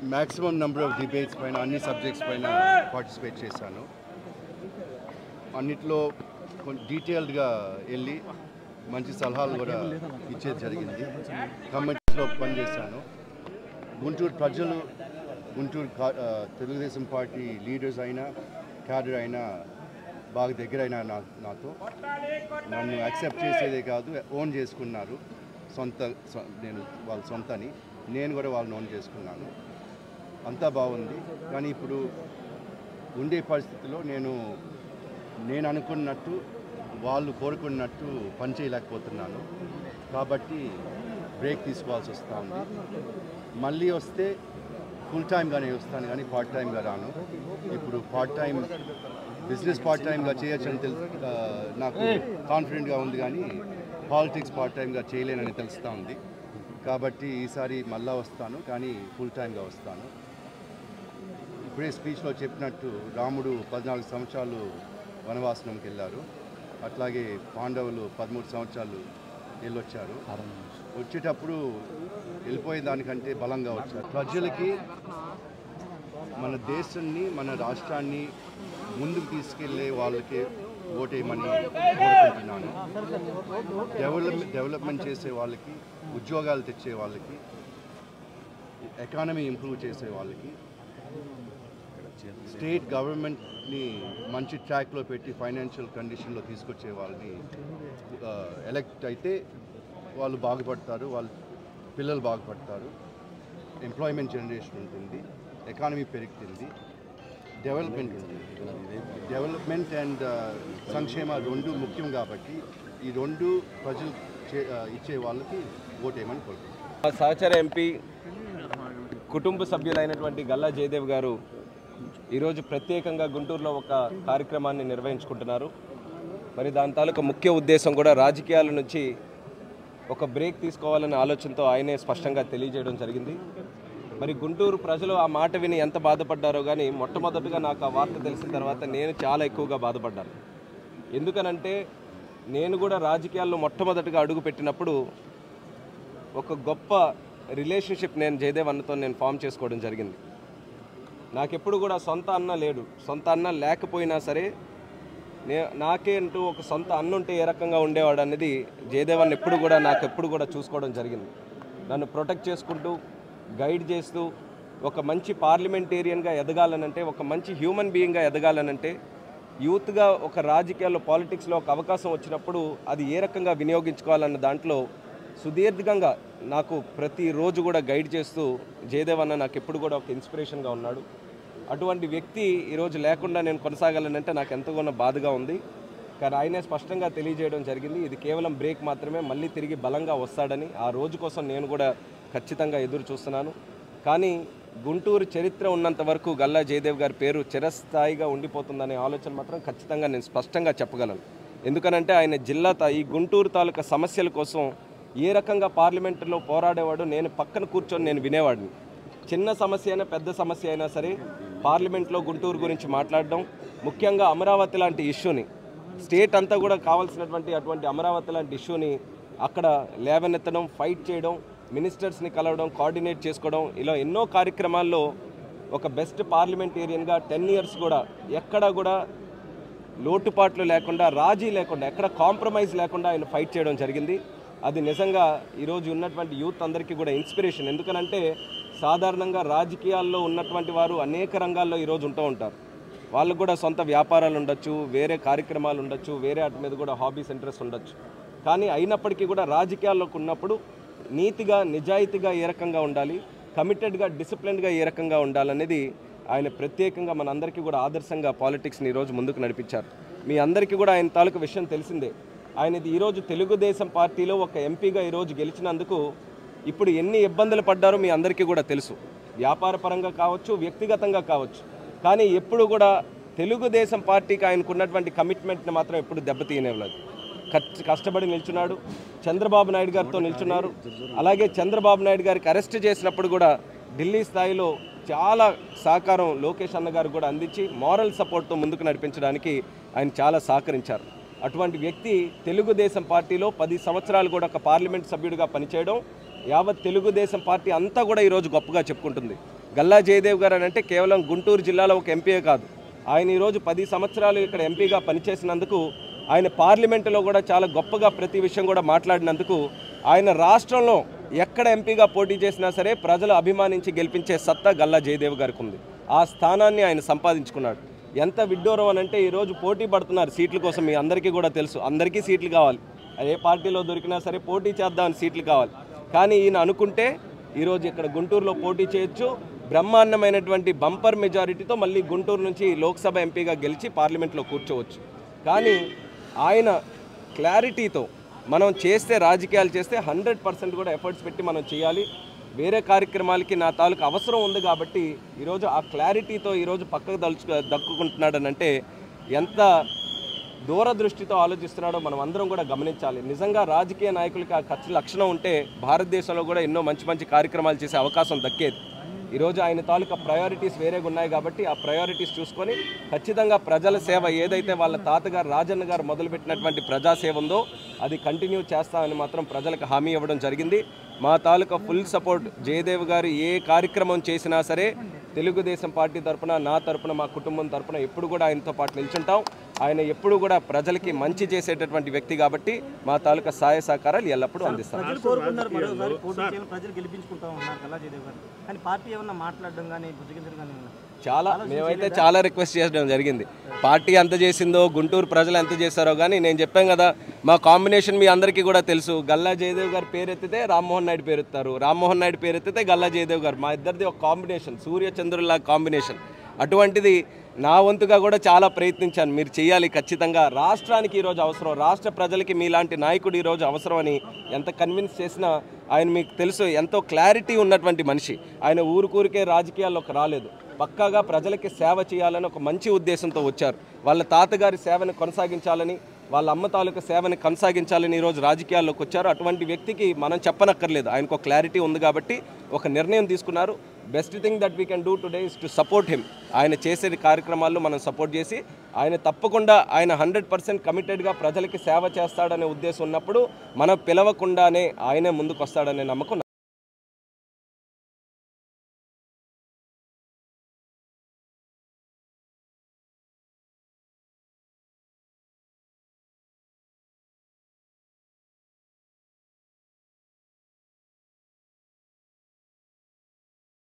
Maximum number of debates పైన అన్ని subjects పైన పార్టిసిపేట్ చేశాను అన్నిట్లో కొంచెం డీటెయిల్డ్గా వెళ్ళి మంచి సలహాలు కూడా ఇచ్చేది జరిగింది కమిటీలో పనిచేశాను గుంటూరు ప్రజలు గుంటూరు కా- ఆ, తెలుగుదేశం పార్టీ లీడర్స్ అయినా క్యాడర్ అయినా బాగా దగ్గర అయినా నా నాతో నన్ను యాక్సెప్ట్ చేసేదే కాదు ఓన్ చేసుకున్నారు సొంత సొ- నేను వాళ్ళ సొంతని నేను కూడా వాళ్ళని ఓన్ చేసుకున్నాను అంతా బాగుంది కానీ ఇప్పుడు ఉండే పరిస్థితిలో నేను నేను అనుకున్నట్టు వాళ్ళు కోరుకున్నట్టు పని చేయలేకపోతున్నాను కాబట్టి బ్రేక్ తీసుకోవాల్సి వస్తూ ఉంది మళ్ళీ వస్తే ఫుల్ టైమ్గానే వస్తాను కానీ పార్ట్ టైంగా రాను ఇప్పుడు పార్ట్ టైం బిజినెస్ పార్ట్ టైంగా చేయొచ్చని తెలుసు ఆ, నాకు కాన్ఫిడెంట్గా ఉంది కానీ పాలిటిక్స్ పార్ట్ టైంగా చేయలేనని తెలుస్తూ ఉంది కాబట్టి ఈసారి మళ్ళా వస్తాను కానీ ఫుల్ టైంగా వస్తాను ఇప్పుడే స్పీచ్లో చెప్పినట్టు రాముడు పద్నాలుగు సంవత్సరాలు వనవాసనంకి వెళ్ళారు అట్లాగే పాండవులు పదమూడు సంవత్సరాలు వెళ్ళొచ్చారు వచ్చేటప్పుడు వెళ్ళిపోయే దానికంటే బలంగా వచ్చారు ప్రజలకి మన దేశాన్ని మన రాష్ట్రాన్ని ముందుకు తీసుకెళ్లే వాళ్ళకి ఓటేయమని కోరుకుంటున్నాను డెవలప్ డెవలప్మెంట్ చేసే వాళ్ళకి ఉద్యోగాలు తెచ్చే వాళ్ళకి ఎకానమీ ఇంప్రూవ్ చేసే వాళ్ళకి స్టేట్ గవర్నమెంట్ని మంచి ట్రాక్లో పెట్టి ఫైనాన్షియల్ కండిషన్లో తీసుకొచ్చే వాళ్ళని ఎలక్ట్ అయితే వాళ్ళు బాగుపడతారు వాళ్ళ పిల్లలు బాగుపడతారు ఎంప్లాయ్మెంట్ జనరేషన్ ఉంటుంది ఎకానమీ పెరుగుతుంది డెవలప్మెంట్ ఉంటుంది డెవలప్మెంట్ అండ్ సంక్షేమ రెండు ముఖ్యం కాబట్టి ఈ రెండు ప్రజలు చే- ఆ, ఇచ్చే వాళ్ళకి ఓటేయమని కోరుకుంటున్నాను మా సహచర ఎంపీ కుటుంబ సభ్యులైనటువంటి గల్లా జయదేవ్ గారు ఈరోజు ప్రత్యేకంగా గుంటూరులో ఒక కార్యక్రమాన్ని నిర్వహించుకుంటున్నారు మరి దాని తాలూకా ముఖ్య ఉద్దేశం కూడా రాజకీయాల నుంచి ఒక బ్రేక్ తీసుకోవాలనే ఆలోచనతో ఆయనే స్పష్టంగా తెలియజేయడం జరిగింది మరి గుంటూరు ప్రజలు ఆ మాట విని ఎంత బాధపడ్డారో కానీ మొట్టమొదటిగా నాకు ఆ వార్త తెలిసిన తర్వాత నేను చాలా ఎక్కువగా బాధపడ్డాను ఎందుకనంటే నేను కూడా రాజకీయాల్లో మొట్టమొదటిగా అడుగు పెట్టినప్పుడు ఒక గొప్ప రిలేషన్షిప్ నేను జయదేవ్ అన్నతో నేను ఫామ్ చేసుకోవడం జరిగింది నాకెప్పుడు కూడా సొంత అన్న లేడు సొంత అన్న లేకపోయినా సరే నే నాకే అంటూ ఒక సొంత అన్న ఉంటే ఏ రకంగా ఉండేవాడు అనేది జయదేవ్ అన్న ఎప్పుడు కూడా నాకు ఎప్పుడు కూడా చూసుకోవడం జరిగింది నన్ను ప్రొటెక్ట్ చేసుకుంటూ గైడ్ చేస్తూ ఒక మంచి పార్లమెంటేరియన్గా ఎదగాలనంటే ఒక మంచి హ్యూమన్ బీయింగ్గా ఎదగాలనంటే యూత్గా ఒక రాజకీయాల్లో పాలిటిక్స్లో ఒక అవకాశం వచ్చినప్పుడు అది ఏ రకంగా వినియోగించుకోవాలన్న దాంట్లో సుదీర్ఘంగా నాకు ప్రతిరోజు కూడా గైడ్ చేస్తూ జయదేవ్ అన్న నాకు ఎప్పుడు కూడా ఒక ఇన్స్పిరేషన్గా ఉన్నాడు అటువంటి వ్యక్తి ఈరోజు లేకుండా నేను కొనసాగాలనంటే నాకు ఎంతగానో బాధగా ఉంది కానీ ఆయనే స్పష్టంగా తెలియజేయడం జరిగింది ఇది కేవలం బ్రేక్ మాత్రమే మళ్ళీ తిరిగి బలంగా వస్తాడని ఆ రోజు కోసం నేను కూడా ఖచ్చితంగా ఎదురు చూస్తున్నాను కానీ గుంటూరు చరిత్ర ఉన్నంత వరకు గల్లా జయదేవ్ గారి పేరు చిరస్థాయిగా ఉండిపోతుందనే ఆలోచన మాత్రం ఖచ్చితంగా నేను స్పష్టంగా చెప్పగలను ఎందుకనంటే ఆయన జిల్లా తా- ఈ గుంటూరు తాలూకా సమస్యల కోసం ఏ రకంగా పార్లమెంటులో పోరాడేవాడు నేను పక్కన కూర్చొని నేను వినేవాడిని చిన్న సమస్య అయినా పెద్ద సమస్య అయినా సరే పార్లమెంట్లో గుంటూరు గురించి మాట్లాడడం ముఖ్యంగా అమరావతి లాంటి ఇష్యూని స్టేట్ అంతా కూడా కావాల్సినటువంటి అటువంటి అమరావతి లాంటి ఇష్యూని అక్కడ లేవనెత్తడం ఫైట్ చేయడం మినిస్టర్స్ని కలవడం కోఆర్డినేట్ చేసుకోవడం ఇలా ఎన్నో కార్యక్రమాల్లో ఒక బెస్ట్ పార్లమెంటేరియన్గా టెన్ ఇయర్స్ కూడా ఎక్కడ కూడా లోటుపాట్లు లేకుండా రాజీ లేకుండా ఎక్కడ కాంప్రమైజ్ లేకుండా ఆయన ఫైట్ చేయడం జరిగింది అది నిజంగా ఈరోజు ఉన్నటువంటి యూత్ అందరికీ కూడా ఇన్స్పిరేషన్ ఎందుకనంటే సాధారణంగా రాజకీయాల్లో ఉన్నటువంటి వారు అనేక రంగాల్లో ఈరోజు ఉంటూ ఉంటారు వాళ్ళకు కూడా సొంత వ్యాపారాలు ఉండొచ్చు వేరే కార్యక్రమాలు ఉండొచ్చు వేరే వాటి మీద కూడా హాబీస్ ఇంట్రెస్ట్ ఉండొచ్చు కానీ అయినప్పటికీ కూడా రాజకీయాల్లోకి ఉన్నప్పుడు నీతిగా నిజాయితీగా ఏ రకంగా ఉండాలి కమిటెడ్గా డిసిప్లిన్గా ఏ రకంగా ఉండాలనేది ఆయన ప్రత్యేకంగా మనందరికీ కూడా ఆదర్శంగా పాలిటిక్స్ని ఈరోజు ముందుకు నడిపించారు మీ అందరికీ కూడా ఆయన తాలూకు విషయం తెలిసిందే ఆయన ఇది ఈరోజు తెలుగుదేశం పార్టీలో ఒక ఎంపీగా ఈరోజు గెలిచినందుకు ఇప్పుడు ఎన్ని ఇబ్బందులు పడ్డారో మీ అందరికీ కూడా తెలుసు వ్యాపార పరంగా కావచ్చు వ్యక్తిగతంగా కావచ్చు కానీ ఎప్పుడు కూడా తెలుగుదేశం పార్టీకి ఆయనకు ఉన్నటువంటి కమిట్మెంట్ని మాత్రం ఎప్పుడు దెబ్బతీయనివ్వలేదు కష్ట- కష్టపడి నిల్చున్నాడు చంద్రబాబు నాయుడు గారితో నిల్చున్నారు అలాగే చంద్రబాబు నాయుడు గారికి అరెస్ట్ చేసినప్పుడు కూడా ఢిల్లీ స్థాయిలో చాలా సహకారం లోకేష్ అన్న గారు కూడా అందించి మారల్ సపోర్ట్తో ముందుకు నడిపించడానికి ఆయన చాలా సహకరించారు అటువంటి వ్యక్తి తెలుగుదేశం పార్టీలో పది సంవత్సరాలు కూడా ఒక పార్లమెంట్ సభ్యుడిగా పనిచేయడం యావత్ తెలుగుదేశం పార్టీ అంతా కూడా ఈరోజు గొప్పగా చెప్పుకుంటుంది గల్లా జయదేవ్ గారు అని అంటే కేవలం గుంటూరు జిల్లాలో ఒక ఎంపీయే కాదు ఆయన ఈరోజు పది సంవత్సరాలు ఇక్కడ ఎంపీగా పనిచేసినందుకు ఆయన పార్లమెంటులో కూడా చాలా గొప్పగా ప్రతి విషయం కూడా మాట్లాడినందుకు ఆయన రాష్ట్రంలో ఎక్కడ ఎంపీగా పోటీ చేసినా సరే ప్రజలు అభిమానించి గెలిపించే సత్తా గల్లా జయదేవ్ గారికి ఉంది ఆ స్థానాన్ని ఆయన సంపాదించుకున్నాడు ఎంత విడ్డూరం అని అంటే ఈరోజు పోటీ పడుతున్నారు సీట్ల కోసం మీ అందరికీ కూడా తెలుసు అందరికీ సీట్లు కావాలి అది ఏ పార్టీలో దొరికినా సరే పోటీ చేద్దామని సీట్లు కావాలి కానీ ఈయన అనుకుంటే ఈరోజు ఇక్కడ గుంటూరులో పోటీ చేయొచ్చు బ్రహ్మాండమైనటువంటి బంపర్ మెజారిటీతో మళ్ళీ గుంటూరు నుంచి లోక్సభ ఎంపీగా గెలిచి పార్లమెంట్లో కూర్చోవచ్చు కానీ ఆయన క్లారిటీతో మనం చేస్తే రాజకీయాలు చేస్తే హండ్రెడ్ పర్సెంట్ కూడా ఎఫర్ట్స్ పెట్టి మనం చేయాలి వేరే కార్యక్రమాలకి నా తాలూకు అవసరం ఉంది కాబట్టి ఈరోజు ఆ క్లారిటీతో ఈరోజు పక్కకు దలుచు దక్కుకుంటున్నాడనంటే ఎంత దూరదృష్టితో ఆలోచిస్తున్నాడో మనం అందరం కూడా గమనించాలి నిజంగా రాజకీయ నాయకులకి ఆ ఖర్చు లక్షణం ఉంటే భారతదేశంలో కూడా ఎన్నో మంచి మంచి కార్యక్రమాలు చేసే అవకాశం దక్కేది ఈరోజు ఆయన తాలూకా ప్రయారిటీస్ వేరేగా ఉన్నాయి కాబట్టి ఆ ప్రయారిటీస్ చూసుకొని ఖచ్చితంగా ప్రజల సేవ ఏదైతే వాళ్ళ తాతగారు రాజన్న గారు మొదలుపెట్టినటువంటి ప్రజాసేవ ఉందో అది కంటిన్యూ చేస్తామని మాత్రం ప్రజలకు హామీ ఇవ్వడం జరిగింది మా తాలూకా ఫుల్ సపోర్ట్ జయదేవ్ గారు ఏ కార్యక్రమం చేసినా సరే తెలుగుదేశం పార్టీ తరపున నా తరపున మా కుటుంబం తరపున ఎప్పుడు కూడా ఆయనతో పాటు నిల్చుంటాం ఆయన ఎప్పుడు కూడా ప్రజలకి మంచి చేసేటటువంటి వ్యక్తి కాబట్టి మా తాలూకా సహాయ సహకారాలు ఎల్లప్పుడూ అందిస్తాం ప్రజలు కోరుకున్నారు మరోసారి పోటీ చేయాలి ప్రజలు గెలిపించుకుంటాం ఉన్నారు కల్లా జయదేవ్ గారు కానీ పార్టీ ఏమన్నా మాట్లాడడం కానీ బుజ్జగించడం కానీ ఏమన్నా? చాలా మేమైతే చాలా రిక్వెస్ట్ చేయడం జరిగింది పార్టీ ఎంత చేసిందో గుంటూరు ప్రజలు ఎంత చేశారో కానీ నేను చెప్పాను కదా మా కాంబినేషన్ మీ అందరికీ కూడా తెలుసు గల్లా జయదేవ్ గారు పేరెత్తితే రామ్మోహన్ నాయుడు పేరెత్తారు రామ్మోహన్ నాయుడు పేరెత్తితే గల్లా జయదేవ్ గారు మా ఇద్దరిది ఒక కాంబినేషన్ సూర్య చంద్రుల కాంబినేషన్ అటువంటిది నా వంతుగా కూడా చాలా ప్రయత్నించాను మీరు చేయాలి ఖచ్చితంగా రాష్ట్రానికి ఈరోజు అవసరం రాష్ట్ర ప్రజలకి మీలాంటి నాయకుడు ఈరోజు అవసరం అని ఎంత కన్విన్స్ చేసినా ఆయన మీకు తెలుసు ఎంతో క్లారిటీ ఉన్నటువంటి మనిషి ఆయన ఊరుకూరికే రాజకీయాల్లోకి రాలేదు పక్కాగా ప్రజలకి సేవ చేయాలని ఒక మంచి ఉద్దేశంతో వచ్చారు వాళ్ళ తాతగారి సేవను కొనసాగించాలని వాళ్ళ అమ్మ తాలూకా సేవని కొనసాగించాలని ఈరోజు రాజకీయాల్లోకి వచ్చారు అటువంటి వ్యక్తికి మనం చెప్పనక్కర్లేదు ఆయనకు ఒక క్లారిటీ ఉంది కాబట్టి ఒక నిర్ణయం తీసుకున్నారు best thing that we can do today is to support him ఆయన చేసే కార్యక్రమాల్లో మనం సపోర్ట్ చేసి ఆయన తప్పకుండా ఆయన హండ్రెడ్ పర్సెంట్ కమిటెడ్గా ప్రజలకి సేవ చేస్తాడనే ఉద్దేశం ఉన్నప్పుడు మనం పిలవకుండానే ఆయనే ముందుకు వస్తాడనే నమ్మకం